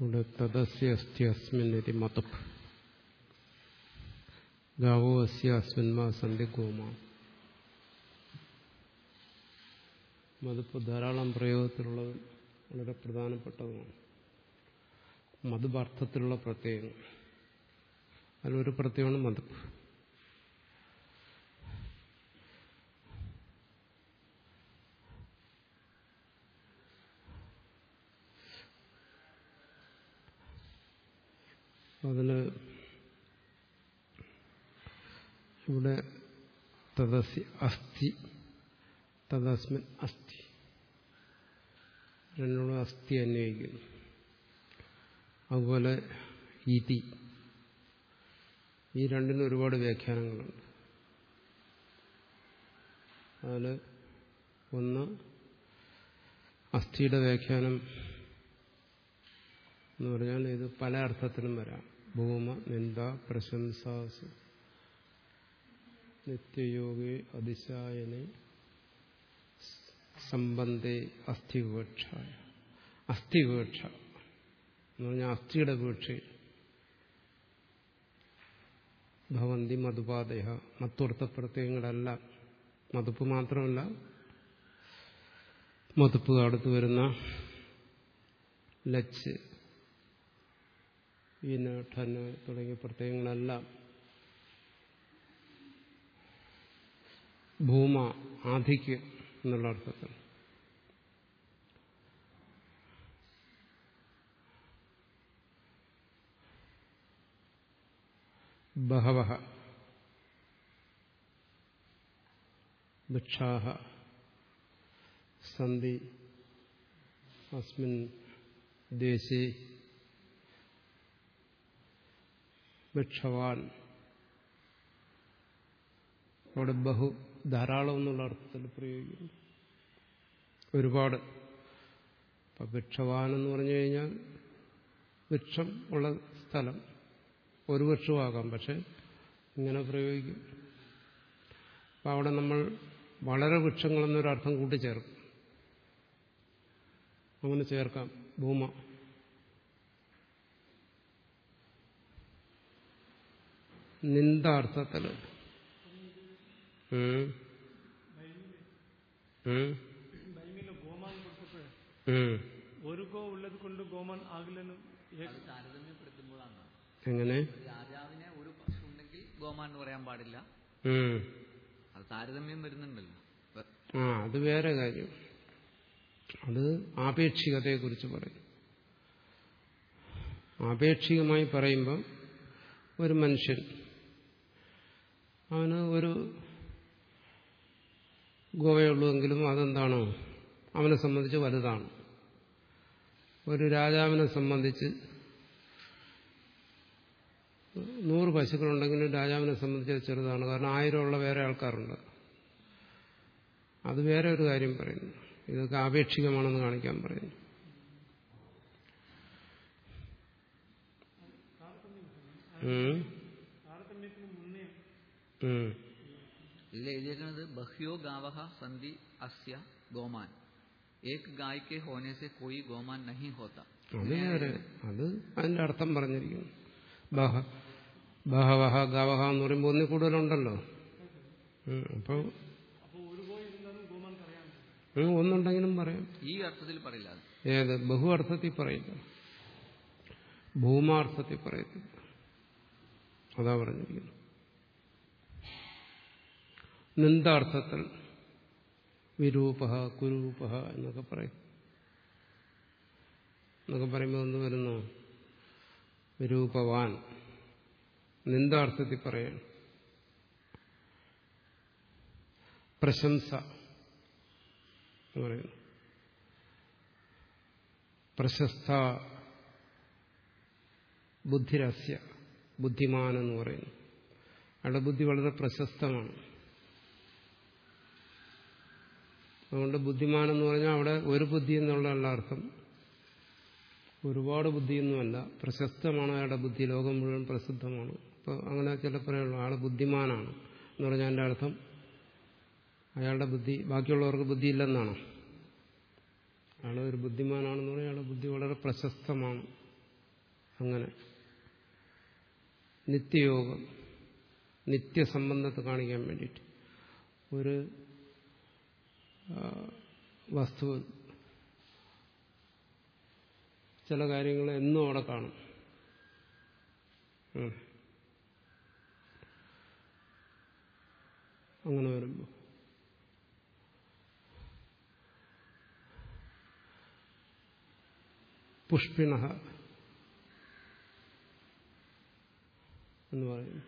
ഇവിടെ തദസ്യ അസ്ഥി അസ്മിൻ ഇതി മതപ് ഗാവോ അസ്യ അസ്മിന്മാ സന്ധി ഗോമാ മതിപ്പ് ധാരാളം പ്രയോഗത്തിലുള്ളത് വളരെ പ്രധാനപ്പെട്ടതുമാണ് മതിപ്പ് അർത്ഥത്തിലുള്ള പ്രത്യയം അതിലൊരു പ്രത്യയമാണ് മതിപ്പ് അതിന് ഇവിടെ തദസ്യ അസ്ഥി തദസ്മിൻ അസ്ഥി രണ്ടോടും അസ്ഥി അന്വയിക്കുന്നു അതുപോലെ ഇതി ഈ രണ്ടിനും ഒരുപാട് വ്യാഖ്യാനങ്ങളുണ്ട് അതിൽ ഒന്ന് അസ്ഥിയുടെ വ്യാഖ്യാനം എന്ന് പറഞ്ഞാൽ ഇത് പല അർത്ഥത്തിലും വരാം ഭൂമ നിന്ദ പ്രശംസാസ് നിത്യയോഗി അതിശായനെ സംബന്ധേ അസ്ഥിവിവക്ഷായ അസ്ഥിവിവക്ഷ എന്ന് പറഞ്ഞാൽ അസ്ഥിയുടെ വീക്ഷ ഭവന്തി മധുപാതയ മത്തുർത്ഥ പ്രത്യയങ്ങളല്ല മതുപ്പ് മാത്രമല്ല മതുപ്പ് അടുത്ത് വരുന്ന ലച്ച് ഈന് ഠന് തുടങ്ങിയ പ്രത്യയങ്ങളെല്ലാം ഭൂമ ആധിക്യം എന്നുള്ള അർത്ഥത്തിൽ ബഹവ ഭിക്ഷാഹ സന്ധി അസ്മിൻ ദേശേ ഭിക്ഷവാൻ അവിടെ ബഹു ധാരാളം എന്നുള്ള അർത്ഥത്തിൽ പ്രയോഗിക്കുന്നു ഒരുപാട് ഇപ്പം ഭിക്ഷവാൻ എന്ന് പറഞ്ഞു കഴിഞ്ഞാൽ വൃക്ഷം ഉള്ള സ്ഥലം ഒരു വൃക്ഷമാകാം പക്ഷെ ഇങ്ങനെ പ്രയോഗിക്കും അപ്പം അവിടെ നമ്മൾ വളരെ വൃക്ഷങ്ങളെന്നൊരർത്ഥം കൂട്ടിച്ചേർക്കും അങ്ങനെ ചേർക്കാം ഭൂമ നിന്ദാർത്ഥത്തിൽ ഒരു ഗോ ഉള്ളത് കൊണ്ട് ഗോമാൻ ആകില്ലെന്നും താരതമ്യപ്പെടുത്തുമ്പോഴാണ് എങ്ങനെ രാജാവിനെ ഒരു പശു ഉണ്ടെങ്കിൽ ഗോമാൻ എന്ന് പറയാൻ പാടില്ല ഉം. അത് താരതമ്യം വരുന്നുണ്ടല്ലോ ആ അത് വേറെ കാര്യം അത് ആപേക്ഷികതയെക്കുറിച്ച് പറയും ആപേക്ഷികമായി പറയുമ്പം ഒരു മനുഷ്യൻ അവന് ഒരു ഗോവയുള്ളൂവെങ്കിലും അതെന്താണോ അവനെ സംബന്ധിച്ച് വലുതാണ് ഒരു രാജാവിനെ സംബന്ധിച്ച് നൂറ് പശുക്കളുണ്ടെങ്കിലും രാജാവിനെ സംബന്ധിച്ച് അത് ചെറുതാണ് കാരണം ആയിരമുള്ള വേറെ ആൾക്കാരുണ്ട് അത് വേറെ ഒരു കാര്യം പറയുന്നു ഇതൊക്കെ ആപേക്ഷികമാണെന്ന് കാണിക്കാൻ പറയുന്നു ഉം. ഉം. ഇതിൽ എഴുതിയേക്കുന്നത് ബഹ്യോ ഗാവഹ സന്ധി അസ്യ ഗോമാൻ ഏക് ഗായ് കെ ഹോനെ സെ കോയി ഗോമാൻ നഹി ഹോത്ത അത് വേറെ അത് അതിന്റെ അർത്ഥം പറഞ്ഞിരിക്കുന്നു ബഹ ബഹവഹ ഗവഹ എന്ന് പറയുമ്പോൾ ഒന്നിൽ കൂടുതലുണ്ടല്ലോ ഉം. അപ്പോൾ ഉം, ഒന്നുണ്ടെങ്കിലും പറയാം ഈ അർത്ഥത്തിൽ പറയില്ല അത് ഏത് ബഹു അർത്ഥത്തിൽ പറയില്ല ഭൂമാർത്ഥത്തിൽ പറയത്തില്ല അതാ പറഞ്ഞിരിക്കുന്നു നിന്ദാർത്ഥത്തിൽ വിരൂപ കുരൂപ എന്നൊക്കെ പറയും എന്നൊക്കെ പറയുമ്പോൾ ഒന്ന് വരുന്നു വിരൂപവാൻ നിന്ദാർത്ഥത്തിൽ പറയണം പ്രശംസ എന്ന് പറയുന്നു പ്രശസ്ത ബുദ്ധിരസ്യ ബുദ്ധിമാൻ എന്ന് പറയുന്നു അയാളുടെ ബുദ്ധി വളരെ പ്രശസ്തമാണ് അതുകൊണ്ട് ബുദ്ധിമാൻ എന്ന് പറഞ്ഞാൽ അവിടെ ഒരു ബുദ്ധി എന്നുള്ളതല്ല അർത്ഥം ഒരുപാട് ബുദ്ധിയൊന്നുമല്ല പ്രശസ്തമാണ് അയാളുടെ ബുദ്ധി ലോകം മുഴുവൻ പ്രസിദ്ധമാണ് അപ്പോൾ അങ്ങനെ ചില പറയുള്ളൂ ആൾ ബുദ്ധിമാനാണ് എന്ന് പറഞ്ഞാൽ എൻ്റെ അർത്ഥം അയാളുടെ ബുദ്ധി ബാക്കിയുള്ളവർക്ക് ബുദ്ധിയില്ലെന്നാണോ അയാൾ ഒരു ബുദ്ധിമാനാണെന്ന് പറഞ്ഞാൽ അയാളുടെ ബുദ്ധി വളരെ പ്രശസ്തമാണ് അങ്ങനെ നിത്യയോഗം നിത്യസംബന്ധത്തെ കാണിക്കാൻ വേണ്ടിയിട്ട് ഒരു വസ്തു ചില കാര്യങ്ങൾ എന്നും അവിടെ കാണും ഉം. അങ്ങനെ വരുമ്പോൾ പുഷ്പിണ എന്ന് പറയുന്നു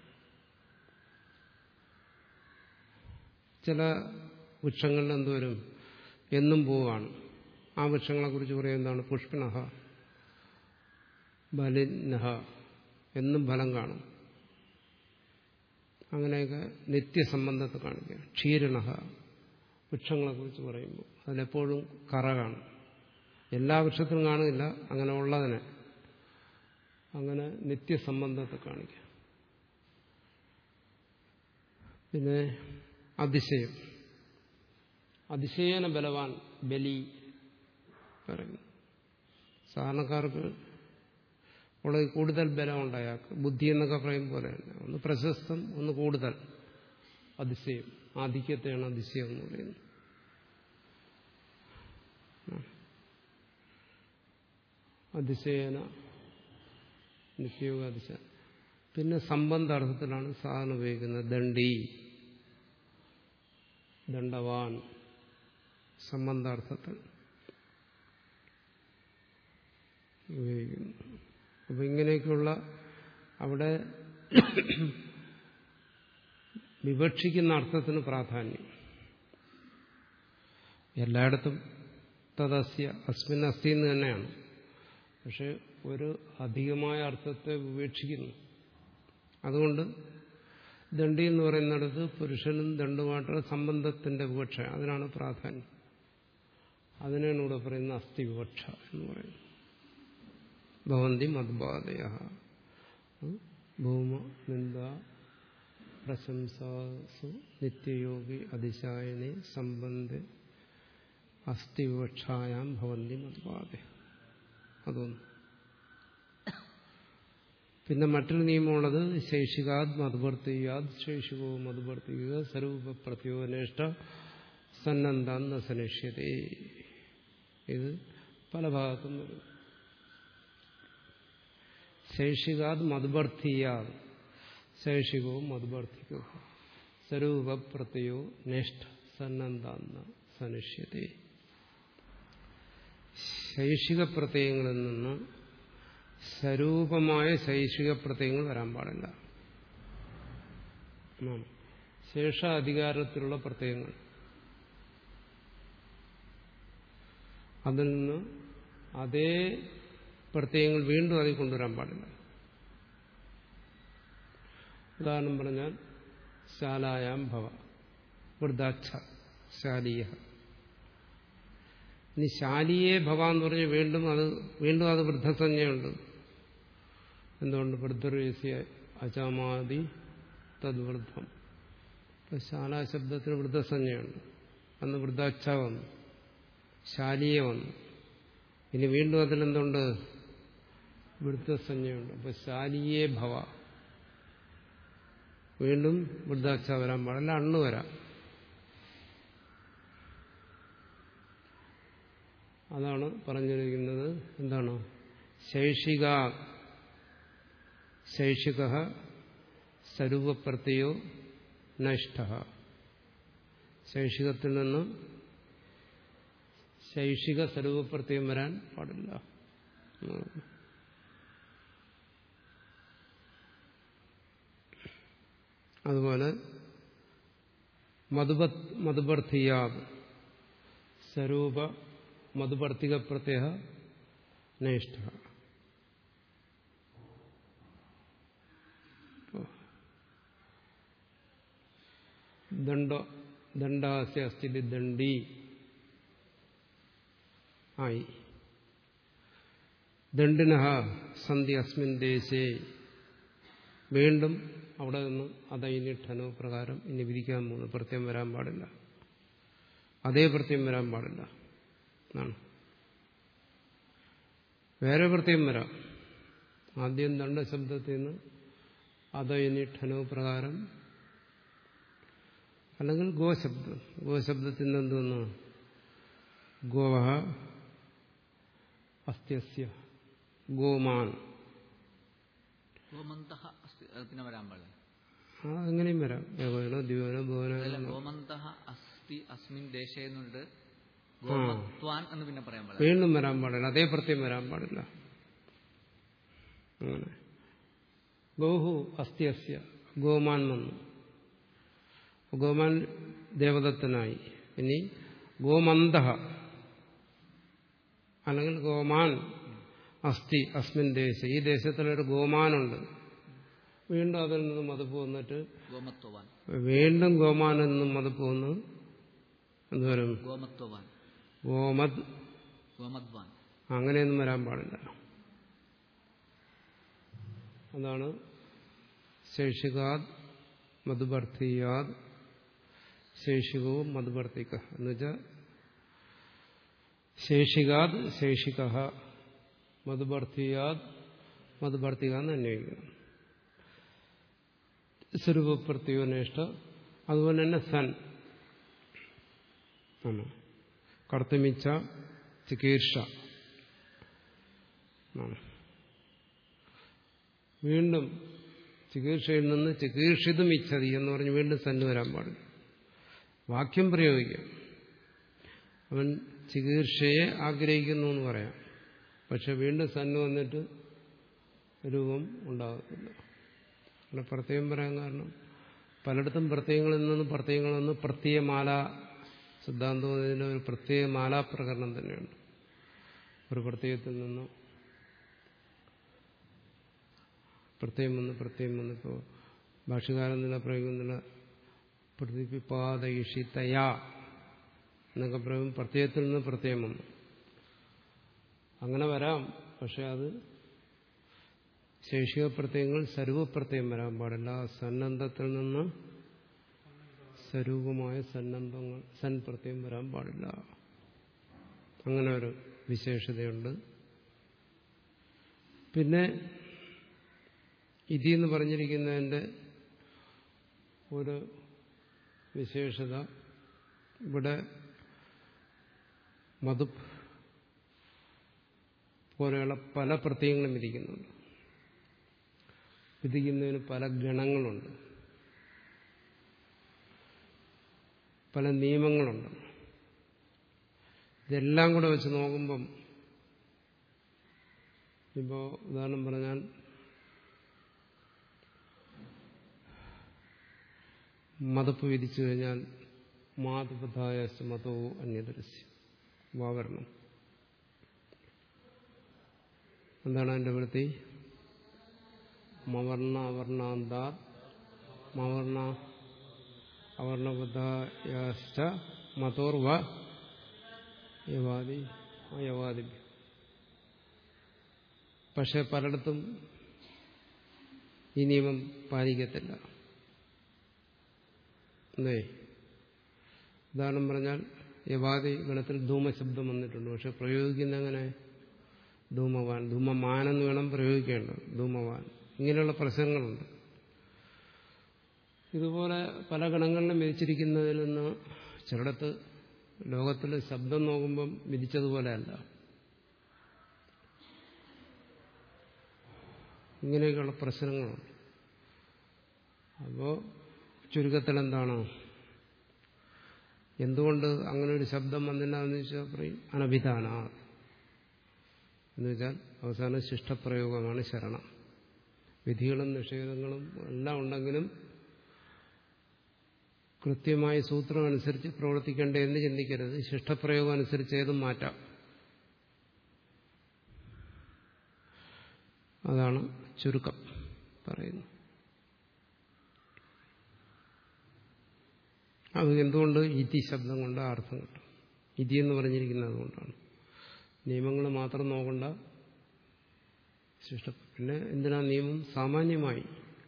ചില വൃക്ഷങ്ങളിൽ എന്തുവരും എന്നും പോവാണ് ആ വൃക്ഷങ്ങളെ കുറിച്ച് പറയുന്നത് എന്താണ് പുഷ്പിണഹ ബലിനഹ എന്നും ഫലം കാണും അങ്ങനെയൊക്കെ നിത്യസംബന്ധത്തെ കാണിക്കുക ക്ഷീരണഹ വൃക്ഷങ്ങളെ കുറിച്ച് പറയുമ്പോൾ അതിലെപ്പോഴും കറ കാണും എല്ലാ വൃക്ഷത്തിലും കാണില്ല അങ്ങനെ ഉള്ളതിനെ അങ്ങനെ നിത്യസംബന്ധത്തെ കാണിക്കുക പിന്നെ അതിശയം അതിശയേന ബലവാൻ ബലി പറയുന്നു സാധാരണക്കാർക്ക് ഉള്ളത് കൂടുതൽ ബലമുണ്ട് അയാൾക്ക് ബുദ്ധി എന്നൊക്കെ പറയും പോലെ തന്നെ ഒന്ന് പ്രശസ്തം ഒന്ന് കൂടുതൽ അതിശയം ആധിക്യത്തെയാണ് അതിശയം എന്ന് പറയുന്നത് അതിശയന നിത്യയോഗ അതിശയം പിന്നെ സംബന്ധാർത്ഥത്തിലാണ് സാധനം ഉപയോഗിക്കുന്നത് ദണ്ഡി ദണ്ഡവാൻ സംബന്ധാർത്ഥത്തിൽ ഉപയോഗിക്കുന്നു അപ്പൊ ഇങ്ങനെയൊക്കെയുള്ള അവിടെ വിവക്ഷിക്കുന്ന അർത്ഥത്തിന് പ്രാധാന്യം എല്ലായിടത്തും തദസ്യ അസ്മിൻ അസ്ഥി എന്ന് തന്നെയാണ് പക്ഷെ ഒരു അധികമായ അർത്ഥത്തെ വിവേക്ഷിക്കുന്നു അതുകൊണ്ട് ദണ്ഡി എന്ന് പറയുന്നിടത്ത് പുരുഷനും ദണ്ഡുമായിട്ടുള്ള സംബന്ധത്തിന്റെ വിവക്ഷ അതിനാണ് പ്രാധാന്യം അതിനാണ് ഇവിടെ പറയുന്ന അസ്ഥി വിവക്ഷ എന്ന് പറയുന്നത് ഭവന്തി മദ്ബാധയ ഭൂമ നിന്ദ പ്രശംസാസു നിത്യയോഗി അതിശായനെ സംബന്ധ അസ്ഥി വിവക്ഷായാം ഭവന്തി മദ്ബാധയ അതൊന്ന് പിന്നെ മറ്റൊരു നിയമമുള്ളത് ശേഷികാത് മധുവർത്തിയാത് ശേഷികോ മധുവർത്തിക്കുക സ്വരൂപ പ്രത്യോനേഷ്ട സന്നന്താന്ന സനിഷ്യതേ ഇത് പല ഭാഗത്തും വരും ശേഷികാത് മധുവർത്തിയാത് ശേഷികോ മധുവർത്തിക്കോ സ്വരൂപ പ്രത്യോ നേഷ്ട സന്നന്താന്ന സനിഷ്യതേ ശൈഷിക പ്രത്യയങ്ങളിൽ നിന്ന് സ്വരൂപമായ ശൈഷിക പ്രത്യയങ്ങൾ വരാൻ പാടില്ല ശേഷ അധികാരത്തിലുള്ള പ്രത്യയങ്ങൾ അതിൽ നിന്ന് അതേ പ്രത്യയങ്ങൾ വീണ്ടും അതിൽ കൊണ്ടുവരാൻ പാടില്ല ഉദാഹരണം പറഞ്ഞാൽ ശാലായാം ഭവ വൃദ്ധാച്ഛ ശാലീയ ഇനി ശാലിയെ ഭവ എന്ന് പറഞ്ഞ് വീണ്ടും അത് വീണ്ടും അത് വൃദ്ധസഞ്ജയുണ്ട് എന്തുകൊണ്ട് വൃദ്ധരേസ്യ അചാമാതി തദ്വൃദ്ധം ഇപ്പൊ ശാലാ ശബ്ദത്തിന് വൃദ്ധസഞ്ജയുണ്ട് അന്ന് വൃദ്ധാച്ഛ വന്നു ശാലിയെ വന്നു ഇനി വീണ്ടും അതിലെന്തുണ്ട് വൃദ്ധസഞ്ജയുണ്ട് അപ്പൊ ശാലിയെ ഭവ വീണ്ടും വൃദ്ധാച്ഛ വരാൻ പാടില്ല അണ്ണ് വരാം അതാണ് പറഞ്ഞിരിക്കുന്നത് എന്താണ് ശൈഷിക ശൈഷിക സ്വരൂപപ്രത്യോ നഷ്ട ശൈഷികത്തിൽ നിന്ന് ശൈഷിക സ്വരൂപപ്രത്യം വരാൻ പാടില്ല അതുപോലെ മധുപ മധുപർത്ഥിയാത് സ്വരൂപ മധുപർത്തിക പ്രത്യയ നേഷ്ട ദണ്ഡ ദണ്ഡാസ്യ അസ്ഥിതി ദണ്ഡി ആയി ദണ്ഡിന സന്ധി അസ്മിൻ ദേശേ വീണ്ടും അവിടെ നിന്ന് അതൈനിഠനോ പ്രകാരം ഇനി വിധിക്കാൻ പോകുന്നു പ്രത്യം വരാൻ പാടില്ല അതേ പ്രത്യം വരാൻ പാടില്ല എന്നാണ് വേറെ പ്രത്യം വരാം ആദ്യം ദണ്ഡശബ്ദത്തിൽ നിന്ന് അതയനിഠനോ പ്രകാരം അല്ലെങ്കിൽ ഗോശബ്ദം ഗോശബ്ദത്തിൽ നിന്ന് എന്തോന്നു ഗോവ അസ്ത്യസ്യ ഗോമാൻ ഗോമന്തഃ അസ്തി അത് പിന്നെ വരാൻ പാടില്ല ആ എങ്ങനെയും വരാം ഏകോനോ ദിവനോ ഭുവനോ അതല്ല ഗോമന്തഃ അസ്തി അസ്മിൻ ദേശേ എന്നുണ്ട് ഗോമത്വാൻ എന്ന് പിന്നെ പറയാൻ പാടില്ല വീണ്ടും വരാൻ പാടില്ല അതേ പ്രത്യം വരാൻ പാടില്ല അങ്ങനെ ഗോഹു അസ്തി അസ്യ ഗോമാൻ വന്നു ഗോമാൻ ദേവദത്തനായി ഇനി ഗോമന്ത അല്ലെങ്കിൽ ഗോമാൻ അസ്ഥി അസ്മിൻ ദേശ ഈ ദേശത്തിലൊരു ഗോമാനുണ്ട് വീണ്ടും അതിൽ നിന്നും മതപ്പ് വന്നിട്ട് ഗോമത്വവാൻ വീണ്ടും ഗോമാനിൽ നിന്നും മതപ്പ് വന്ന് എന്തുവരും ഗോമത്വവാൻ ഗോമത് ഗോമദ്വാൻ അങ്ങനെയൊന്നും വരാൻ പാടില്ല അതാണ് ശേഷികാത് മധുഭർത്തിയാത് ശേഷികവും മധുഭർത്തിക എന്നുവെച്ചാൽ ശേഷികാത് ശേഷിക മധുഭർത്തിയാത് മധുഭർത്തിക എന്ന് അന്വയിക്കണം സ്വരൂപപ്രത്യോനേഷ്ട അതുപോലെ തന്നെ സൻ ആണ് കർത്തമിച്ച ചികീർഷ ആണ് വീണ്ടും ചികിത്സയിൽ നിന്ന് ചികിത്സിതും ഇച്ഛതി എന്ന് പറഞ്ഞ് വീണ്ടും സന്ന് വരാൻ പാടില്ല വാക്യം പ്രയോഗിക്കാം അവൻ ചികിത്സയെ ആഗ്രഹിക്കുന്നു എന്ന് പറയാം പക്ഷെ വീണ്ടും സന്ന് വന്നിട്ട് രൂപം ഉണ്ടാകത്തില്ല അങ്ങനെ പ്രത്യേകം പറയാൻ കാരണം പലയിടത്തും പ്രത്യയങ്ങളിൽ നിന്ന് പ്രത്യയങ്ങളിൽ നിന്ന് പ്രത്യയമാല സിദ്ധാന്തം ഇതിൻ്റെ ഒരു പ്രത്യേക മാലാപ്രകരണം തന്നെയുണ്ട് ഒരു പ്രത്യയത്തിൽ നിന്ന് പ്രത്യയം വന്ന് പ്രത്യയം വന്നിപ്പോൾ ഭാഷകാരൻ നില പ്രയോഗിക്കുന്നില്ല പ്രതിപിപ്പാദയിഷിതയാ എന്നൊക്കെ പറയും പ്രത്യയത്തിൽ നിന്ന് പ്രത്യയം വന്നു അങ്ങനെ വരാം പക്ഷെ അത് ശേഷിക പ്രത്യയങ്ങൾ സർവപ്രത്യയം വരാൻ പാടില്ല സന്നദ്ധത്തിൽ നിന്ന് സ്വരൂപമായ സന്നദ്ധങ്ങൾ സൻ പ്രത്യയം വരാൻ പാടില്ല അങ്ങനെ ഒരു വിശേഷതയുണ്ട് പിന്നെ ഇതി എന്ന് പറഞ്ഞിരിക്കുന്നതിൻ്റെ ഒരു വിശേഷത ഇവിടെ മധു പോലെയുള്ള പല പ്രത്യയങ്ങളും വിധിക്കുന്നുണ്ട് വിധിക്കുന്നതിന് പല ഗണങ്ങളുണ്ട് പല നിയമങ്ങളുണ്ട് ഇതെല്ലാം കൂടെ വെച്ച് നോക്കുമ്പം ഇപ്പോൾ ഉദാഹരണം പറഞ്ഞാൽ മതപ്പ് വിധിച്ചു കഴിഞ്ഞാൽ മാതൃപഥായ മതോ അന്യദൃശ്യം വാവരണം എന്താണ് അതിന്റെ വൃത്തി മവർണ അവർണാന്ത മവർണ അവർണബദ്ധായാശ്ച മതോർവ യവാദി യവാദി പക്ഷെ പലയിടത്തും ഈ നിയമം പാലിക്കത്തില്ല അല്ലേ ഉദാഹരണം പറഞ്ഞാൽ യവാദി ഗണത്തിൽ ധൂമശബ്ദം വന്നിട്ടുണ്ട് പക്ഷെ പ്രയോഗിക്കുന്ന എങ്ങനെ ധൂമവാൻ ധൂമമാൻ എന്ന് വേണം പ്രയോഗിക്കേണ്ടത് ധൂമവാൻ ഇങ്ങനെയുള്ള പ്രശ്നങ്ങളുണ്ട് ഇതുപോലെ പല ഗണങ്ങളിലും വിധിച്ചിരിക്കുന്നതിൽ നിന്ന് ചിലയിടത്ത് ലോകത്തിൽ ശബ്ദം നോക്കുമ്പം വിധിച്ചതുപോലെയല്ല ഇങ്ങനെയൊക്കെയുള്ള പ്രശ്നങ്ങളുണ്ട് അപ്പോൾ ചുരുക്കത്തിൽ എന്താണ് എന്തുകൊണ്ട് അങ്ങനെ ഒരു ശബ്ദം വന്നില്ല എന്ന് വെച്ചാൽ പറയും അനഭിധാന എന്ന് വെച്ചാൽ അവസാന ശിഷ്ടപ്രയോഗമാണ് ശരണം വിധികളും നിഷേധങ്ങളും എല്ലാം ഉണ്ടെങ്കിലും കൃത്യമായ സൂത്രം അനുസരിച്ച് പ്രവർത്തിക്കേണ്ട എന്ന് ചിന്തിക്കരുത് ശിഷ്ടപ്രയോഗം അനുസരിച്ച് ഏതും മാറ്റാം അതാണ് ചുരുക്കം പറയുന്നത് അത് എന്തുകൊണ്ട് ഇതി ശബ്ദം കൊണ്ട് ആ അർത്ഥം കിട്ടും ഇതി എന്ന് പറഞ്ഞിരിക്കുന്നത് അതുകൊണ്ടാണ് നിയമങ്ങൾ മാത്രം നോക്കണ്ട ശിഷ്ട പിന്നെ എന്തിനാ നിയമം സാമാന്യമായി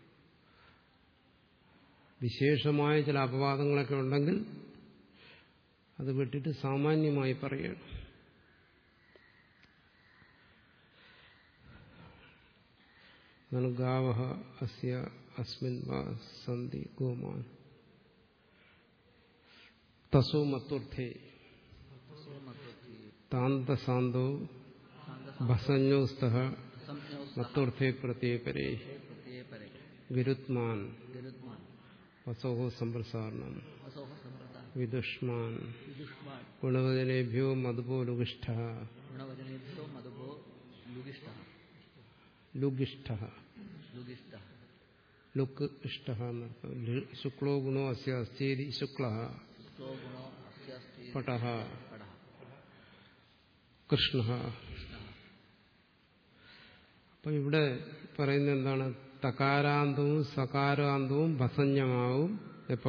വിശേഷമായ ചില അപവാദങ്ങളൊക്കെ ഉണ്ടെങ്കിൽ അത് വിട്ടിട്ട് സാമാന്യമായി പറയുകയാണ് അതാണ് ഗാവഹ അസ്യ അസ്മിൻ വാ സന്ധി ഗോമാൻ തസോ മത്വർത്ഥേ താന്തസാന്തോ ഭസഞ്ഞോസ്തഃ മത്വർത്ഥേ പ്രത്യേപരേ प्रत्यय परे ഗരുത്മാൻ गरुत्मान വസോഹോ സമ്പ്രസാരണം असोह संप्रदाय വിദുഷ്മാൻ विदुष्मान ഗുണവചനേഭ്യോ മധുപോലുഗിഷ്ഠ गुणवचनेभ्यो मधुभो लुगिष्ठः ലുഗിഷ്ഠ लुगिष्ठः ലുക്ക് ഇഷ്ട എന്നർത്ഥം ലു- ശുക്ലോ ഗുണോ അസ്യ അസ്തേതി ശുക്ല शुक्लो गुणो अस्यास्ति പട पडः കൃഷ്ണ അപ്പൊ ഇവിടെ പറയുന്നത് എന്താണ് തകാരാന്തവും സകാരാന്തവും ഭസഞ്ഞമാവും എപ്പോ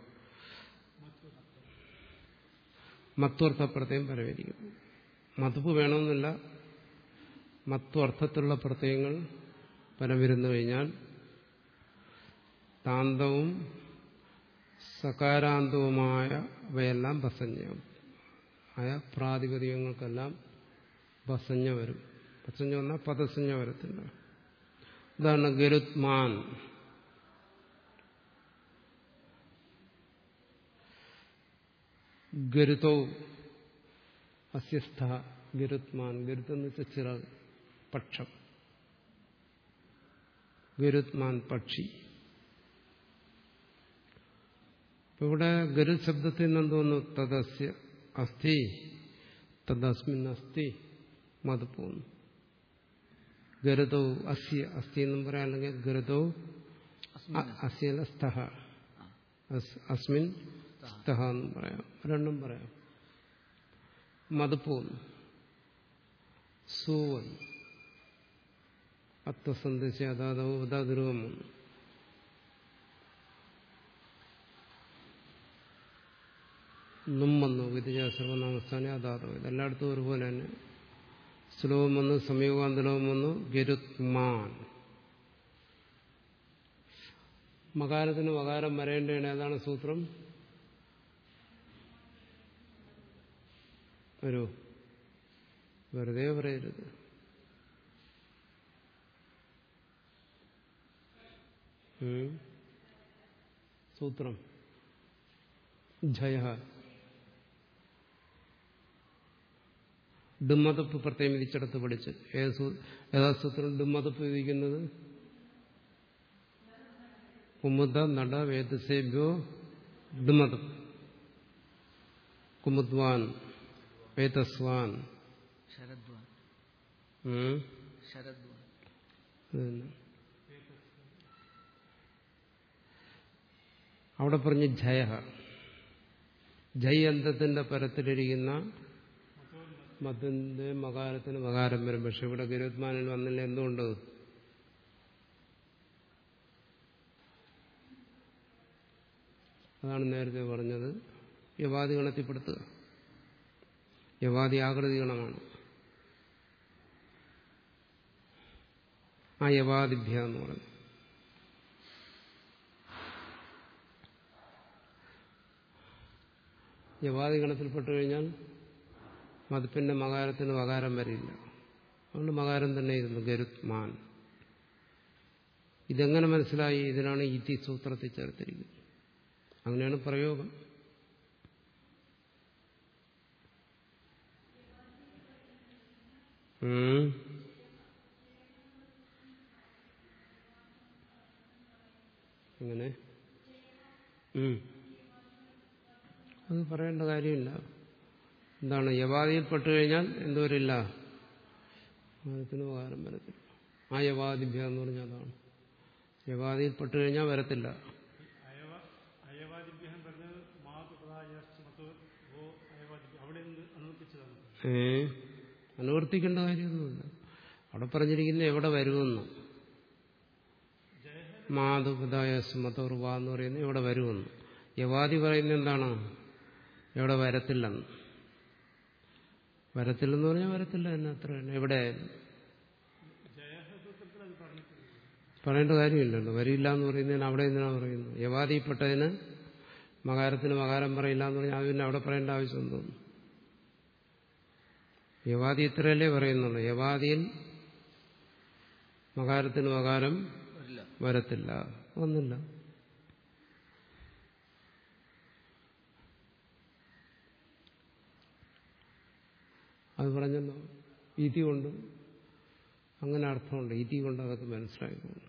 മത്വർത്ഥ പ്രത്യയം പരവരിക്കും മതുപ്പ് വേണമെന്നില്ല മത്വർത്ഥത്തിലുള്ള പ്രത്യയങ്ങൾ പരമിരുന്നു കഴിഞ്ഞാൽ താന്തവും സകാരാന്തവുമായ അവയെല്ലാം ഭസഞ്ഞം ആയ പ്രാതിപതികങ്ങൾക്കെല്ലാം ഭസഞ്ഞ വരും ഭസഞ്ഞ വന്നാൽ പദസഞ്ജ വരത്തില്ല ഉദാഹരണം ഗരുത്മാൻ ഗരുതോ അസ്യസ്ഥ ഗരുത്മാൻ ഗരുത്ത് എന്ന് വെച്ചാൽ ചിറക് പക്ഷം ഗരുത്മാൻ പക്ഷി അപ്പൊ ഇവിടെ ഗരുത് ശബ്ദത്തിൽ നിന്ന് എന്തോന്നു തദസ്യ അസ്ഥി തദസ്മിൻ അസ്ഥി മത് പോന്നു ഗരുതോ അസ്യ അസ്ഥി എന്നും പറയാം അല്ലെങ്കിൽ ഗരുതോ അസ്യല സ്തഹ അസ്- അസ്മിൻ സ്തഹ എന്നും പറയാം രണ്ടും പറയാം മത് പോന്നു സൂവൻ അത്വസന്ദേശ അതാതോ ഉദാദുരുവം വന്നു നും വന്നു വിദ്യ സർവനാമസ്ഥാനെ അതാതോ ഇതെല്ലായിടത്തും ഒരുപോലെ തന്നെ ശ്ലോകം വന്നു സംയോഗാന്തരവും വന്നു ഗരുത്മാൻ മകാരത്തിന് മകാരം വരേണ്ടതാണ് ഏതാണ് സൂത്രം വരൂ വെറുതെ പറയരുത് ഉം. സൂത്രം ജയ ഡുമ്മതപ്പ് പ്രത്യേകം വിധിച്ചെടുത്ത് പഠിച്ച് ഏത് സൂ- ഏതാ സൂത്രം ഡുമ്മതപ്പ് വിധിക്കുന്നത് കുമുദ നട വേദസേഭ്യോ ഡുമതപ്പ് കുമുദ്വാൻ വേദസ്വാൻ शरद्वान् ഉം. शरद्वान् അത് തന്നെ. അവിടെ പറഞ്ഞ് ജയ ജയ് അന്തത്തിന്റെ പരത്തിലിരിക്കുന്ന മതന്റെ മകാരത്തിന് മകാരം വരും പക്ഷെ ഇവിടെ ഗരുത്മാനിൽ വന്നില്ല എന്തുകൊണ്ട് അതാണ് നേരത്തെ പറഞ്ഞത് യവാദി ഗണത്തിൽപ്പെടുത്തുക യവാദി ആകൃതി ഗണമാണ് ആ യവാദിഭ്യ എന്ന് പറഞ്ഞു യവാദി ഗണത്തിൽപ്പെട്ടു കഴിഞ്ഞാൽ മതിപ്പിന്റെ മകാരത്തിന് മകാരം വരില്ല അതുകൊണ്ട് മകാരം തന്നെ ഇരുന്നു ഗരുത്മാൻ ഇതെങ്ങനെ മനസ്സിലായി ഇതിനാണ് ഇതി സൂത്രത്തിൽ ചേർത്തിരിക്കുന്നത് അങ്ങനെയാണ് പ്രയോഗം ഉം. എങ്ങനെ ഉം. അത് പറയേണ്ട കാര്യമില്ല എന്താണ് യവാദിയിൽപ്പെട്ടു കഴിഞ്ഞാൽ എന്തോരില്ല അതിന് ഉപകാരം വരത്തില്ല ആ യവാദിഭ്യ എന്ന് പറഞ്ഞാൽ അതാണ് യവാദിയിൽപ്പെട്ടു കഴിഞ്ഞാൽ വരത്തില്ല അയവ അയവാദിഭ്യം പറഞ്ഞത് മാതുപദായസ്മതോ ഭോ അയവാദിഭ്യം അവിടെ നിന്ന് അനുവർത്തിച്ചതാണ് ഏ അനുവർത്തിക്കേണ്ട കാര്യമൊന്നുമില്ല അവിടെ പറഞ്ഞിരിക്കുന്ന എവിടെ വരുമെന്ന് മാതുപതായ സ്മതോർവ എന്ന് പറയുന്നത് എവിടെ വരുമെന്ന് യവാദി പറയുന്നത് എന്താണ് എവിടെ വരത്തില്ലെന്ന് വരത്തില്ലെന്ന് പറഞ്ഞാൽ വരത്തില്ല തന്നെ അത്ര തന്നെ എവിടെ പറയേണ്ട കാര്യമില്ലല്ലോ വരില്ല എന്ന് പറയുന്നതിന് അവിടെ എന്തിനാണ് പറയുന്നത് യവാദിപ്പെട്ടതിന് മകാരത്തിന് മകാരം പറയില്ല എന്ന് പറഞ്ഞാൽ അത് പിന്നെ അവിടെ പറയേണ്ട ആവശ്യം തോന്നുന്നു യവാദി ഇത്രയല്ലേ പറയുന്നുള്ളൂ യവാദിയിൽ മകാരത്തിന് മകാരം വരില്ല വരത്തില്ല ഒന്നില്ല അത് പറഞ്ഞല്ലോ ഇതി കൊണ്ട് അങ്ങനെ അർത്ഥമുണ്ട് ഇതി കൊണ്ട് അതൊക്കെ മനസ്സിലാക്കുന്നു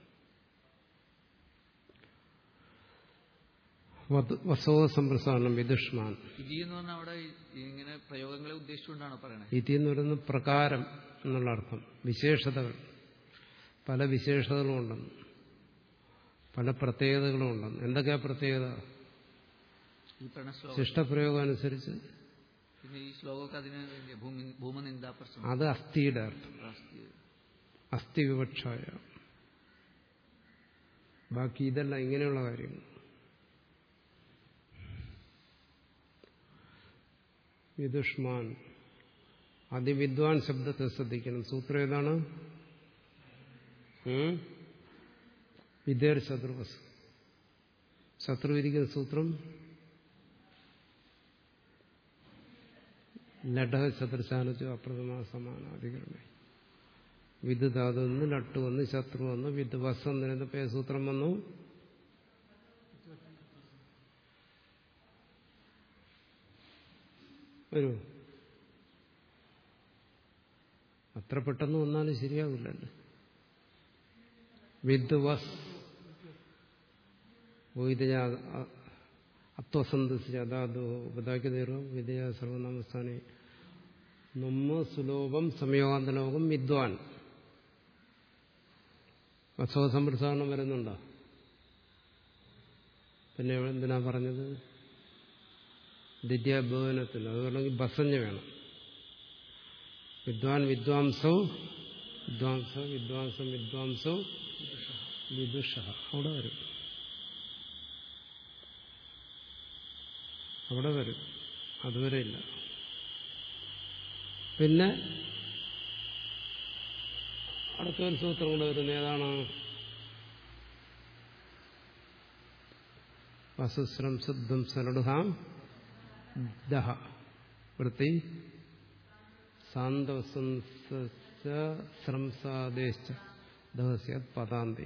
വസോ സംപ്രസാരണം വിദുഷ്മാൻ ഇതി എന്ന് പറഞ്ഞാൽ അവിടെ ഈ- ഇങ്ങനെ പ്രയോഗങ്ങളെ ഉദ്ദേശിച്ചുകൊണ്ടാണ് പറയണത് ഇതി എന്ന് പറയുന്നത് പ്രകാരം എന്നുള്ള അർത്ഥം വിശേഷതകൾ പല വിശേഷതകളും ഉണ്ടെന്ന് പല പ്രത്യേകതകളും ഉണ്ടെന്ന് എന്തൊക്കെയാ പ്രത്യേകത ഈ പറഞ്ഞ ശ്ലോകം ശിഷ്ടപ്രയോഗം അനുസരിച്ച് പിന്നെ ഈ ശ്ലോകമൊക്കെ അതിന് വേണ്ടി ഭൂമി ഭൂമനിന്ദാ പ്രശ്നം അത് അസ്ഥിയുടെ അർത്ഥം അസ്ഥി വിവക്ഷായ ബാക്കി ഇതല്ല ഇങ്ങനെയുള്ള കാര്യങ്ങൾ വിദുഷ്മാൻ അതിവിദ്വാൻ ശബ്ദത്തെ ശ്രദ്ധിക്കണം സൂത്രം ഏതാണ് ഉം? വിദേർ ശത്രുവസ് ശത്രു ഇരിക്കുന്ന സൂത്രം ലഡ ശത്രുശാനച്ചു അപ്രഥമ സമാനാധികരണേ വിദ് ധാതു വന്ന് ലട്ട് വന്ന് ശത്രു വന്ന് വിദ് വസ് എന്നിരുന്നപ്പോ ഏത് സൂത്രം വന്നു വരൂ അത്ര പെട്ടെന്ന് വന്നാലും ശരിയാവില്ലല്ലോ വിദ് വസ് വൈദ്യ അത്വസന്തസ് അതാദോ ഉപതാക്കിയതീർവം വിദ്യ സർവനാമസ്ഥാനെ നമ്മ സുലോഭം സംയോഗാന്തലോകം വിദ്വാൻ വത്സവ സമ്പ്രസാരണം വരുന്നുണ്ടോ പിന്നെ എന്തിനാ പറഞ്ഞത് ദിദ്യാഭവനത്തിൽ അത് വേണമെങ്കിൽ ബസഞ്ഞ വേണം വിദ്വാൻ വിദ്വാംസോ വിദ്വാംസ വിദ്വാംസം വിദ്വാംസോ വിദുഷ അവിടെ വരും അവിടെ വരും അതുവരെ ഇല്ല പിന്നെ അടുത്തൊരു സൂത്രം കൂടെ വരുന്നത് ഏതാണ് വസുശ്രം ശുദ്ധം സരടുഹാം ദഹ വൃത്തി സാന്തവസംസാദേശ ദഹസ്യ പദാന്തി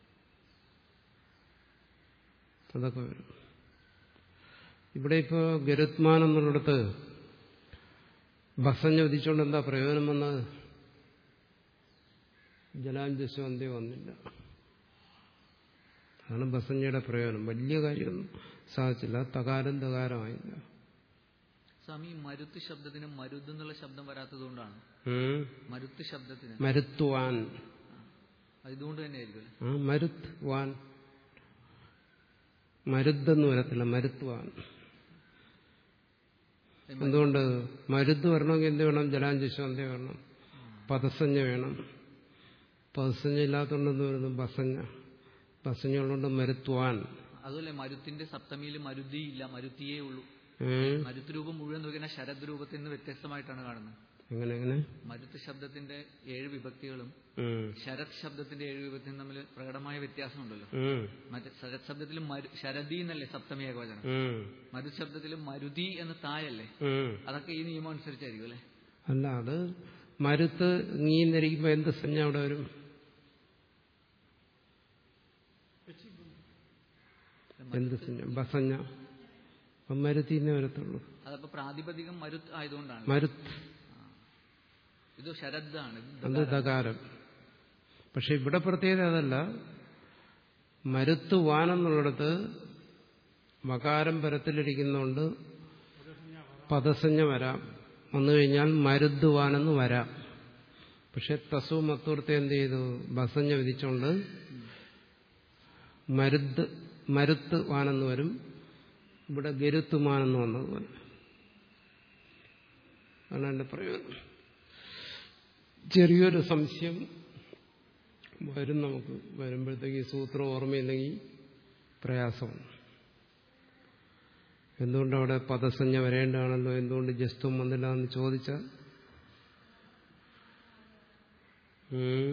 അതൊക്കെ വരും ഇവിടെ ഇപ്പോൾ ഗരുത്മാൻ എന്നുള്ളിടത്ത് ഭസഞ്ഞ വിധിച്ചുകൊണ്ട് എന്താ പ്രയോജനം വന്നത് ജലാഞ്ജസ്വന്തി വന്നില്ല അതാണ് ബസഞ്ഞയുടെ പ്രയോജനം വലിയ കാര്യമൊന്നും സാധിച്ചില്ല തകാരം തകാരമായില്ല സ്വാമി മരുത്ത് ശബ്ദത്തിന് മരുത് എന്നുള്ള ശബ്ദം വരാത്തത് കൊണ്ടാണ് ഉം. മരുത്ത് ശബ്ദത്തിന് മരുത്തുവാൻ അത് ഇതുകൊണ്ട് തന്നെ ആയിരിക്കും അല്ലേ ആ മരുത്ത് വാൻ മരുത്തെന്ന് വരത്തില്ല മരുത്തുവാൻ എന്തുകൊണ്ട് മരുന്ന് വരണമെങ്കിൽ എന്ത് വേണം ജലാഞ്ജസ്വന്തി വേണം പദസഞ്ജ വേണം പദസഞ്ജ ഇല്ലാത്തതുകൊണ്ട് എന്ത് വരുന്നു ബസഞ്ഞ ബസഞ്ഞ ഉള്ളതുകൊണ്ട് മരുത്തുവാൻ അതുപോലെ മരുത്തിന്റെ സപ്തമിയിൽ മരുതി ഇല്ല മരുത്തിയേ ഉള്ളൂ ഉം. മരുത്ത് രൂപം മുഴുവൻ നോക്കിയാൽ ശരത് രൂപത്തിൽ നിന്ന് വ്യത്യസ്തമായിട്ടാണ് കാണുന്നത് എങ്ങനെ എങ്ങനെ മരുത്ത് ശബ്ദത്തിന്റെ ഏഴ് വിഭക്തികളും ഉം. ശരത് ശബ്ദത്തിന്റെ ഏഴ് വിഭക്തിയും തമ്മിൽ പ്രകടമായ വ്യത്യാസമുണ്ടല്ലോ ഉം. മറ്റേ ശരത് ശബ്ദത്തിൽ മരു- ശരതി എന്നല്ലേ സപ്തമി ഏകവചനം ഉം. മരുത് ശബ്ദത്തിൽ മരുതി എന്ന് തായല്ലേ ഉം. അതൊക്കെ ഈ നിയമം അനുസരിച്ചായിരിക്കും അല്ലേ അല്ല അത് മരുത്ത് നീന്നിരിക്കുമ്പോ എന്ത് സഞ്ജ അവിടെ വരും എന്ത് സഞ്ജ ബസഞ്ഞ അപ്പം മരുത്തിന്നേ വരത്തുള്ളൂ അതപ്പോ പ്രാതിപതികം മരുത്ത് ആയതുകൊണ്ടാണ് മരുത്ത് ഇത് ശരദാണ് ഇത് അത് ദകാരം പക്ഷെ ഇവിടെ പ്രത്യേകത അതല്ല മരുത്ത് വാനെന്നുള്ളിടത്ത് മകാരം പരത്തിലിരിക്കുന്നതുകൊണ്ട് പദസഞ്ജ വരാം വന്നു കഴിഞ്ഞാൽ മരുദ് വാനെന്ന് വരാം പക്ഷെ തസു മത്തൂർത്തെ എന്ത് ചെയ്തു ബസഞ്ഞ വിധിച്ചുകൊണ്ട് മരുദ് മരുത്ത് വാനെന്ന് വരും ഇവിടെ ഗരുത്ത് മാനെന്ന് വന്നതുപോലെ അതാണ് എന്റെ പ്രയോജനം ചെറിയൊരു സംശയം വരും നമുക്ക് വരുമ്പോഴത്തേക്ക് ഈ സൂത്രം ഓർമ്മയില്ലെങ്കിൽ പ്രയാസമാണ് എന്തുകൊണ്ട് അവിടെ പദസഞ്ജ വരേണ്ടതാണല്ലോ എന്തുകൊണ്ട് ജസ്തും വന്നില്ല എന്ന് ചോദിച്ചാൽ ഉം,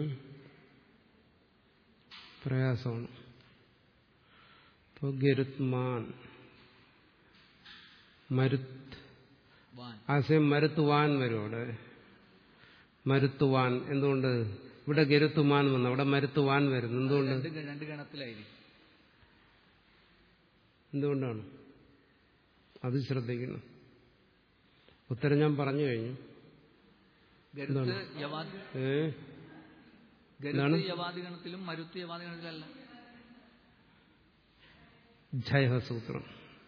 പ്രയാസമാണ് ഇപ്പോൾ ഗരുത്മാൻ മരുത്ത് വാൻ ആശയം മരുത്തുവാൻ വരും അവിടെ മരുത്തുവാൻ എന്തുകൊണ്ട് ഇവിടെ ഗരുത്തുമാൻ വന്നു അവിടെ മരുത്തുവാൻ വരുന്നു എന്തുകൊണ്ട് രണ്ട് ഗ- രണ്ട് ഗണത്തിലായിരിക്കും എന്തുകൊണ്ടാണ് അത് ശ്രദ്ധിക്കണം ഉത്തരം ഞാൻ പറഞ്ഞു കഴിഞ്ഞു ഗരുത്ത് യവാദി ഏ ഗരുത്ത് യവാദി ഗണത്തിലും മരുത്ത് യവാദി ഗണത്തിലല്ല ജയസൂത്രം